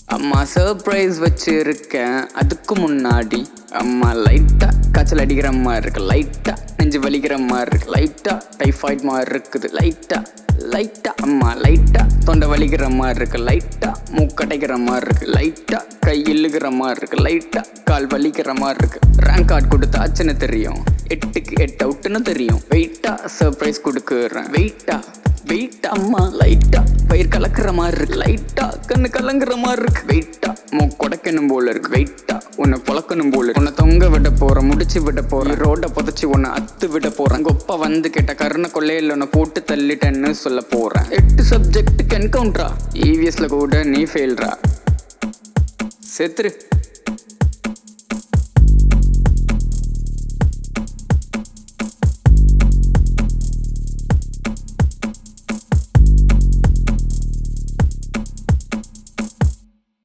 அம்மா சர்ப்ரைஸ் வச்சிருக்கேன் அதுக்கு முன்னாடி அம்மா லைட்டா காய்ச்சல் அடிக்கிற மாதிரி இருக்கு லைட்டா நெஞ்சு வலிக்கிற மாதிரி இருக்கு லைட்டா டைஃபாய்ட் மாதிரி இருக்குது லைட்டா லைட்டா அம்மா லைட்டா தொண்டை வலிக்கிற மாதிரி இருக்கு லைட்டா மூக்கடைக்கிற மாதிரி இருக்கு லைட்டா கை இழுக்கிற மாதிரி இருக்கு லைட்டா கால் வலிக்கிற மாதிரி இருக்கு ரேங்க் கார்டு கொடுத்தாச்சுன்னு தெரியும் எட்டுக்கு எட்டு அவுட்டுன்னு தெரியும் வெயிட்டா சர்ப்ரைஸ் கொடுக்குறேன் வெயிட்டா வெயிட் அம்மா லைட்டா பயிர் கலக்குற மாதிரி இருக்கு லைட்டா கண்ணு கலங்குற மாதிரி இருக்கு வெயிட்டா மூக்கொடைக்கணும் போல இருக்கு வெயிட்டா உன்னை பொழக்கணும் போல இருக்கு உன்னை தொங்க விட போறேன் முடிச்சு விட போறேன் ரோட புதைச்சி உன்னை அத்து விட போறேன் கொப்பா வந்து கேட்ட கருணை கொள்ளையில் உன்னை போட்டு தள்ளிட்டேன்னு சொல்ல போறேன் எட்டு சப்ஜெக்ட்டுக்கு என்கவுண்டரா இவிஎஸ்ல கூட நீ ஃபெயில்ரா செத்துரு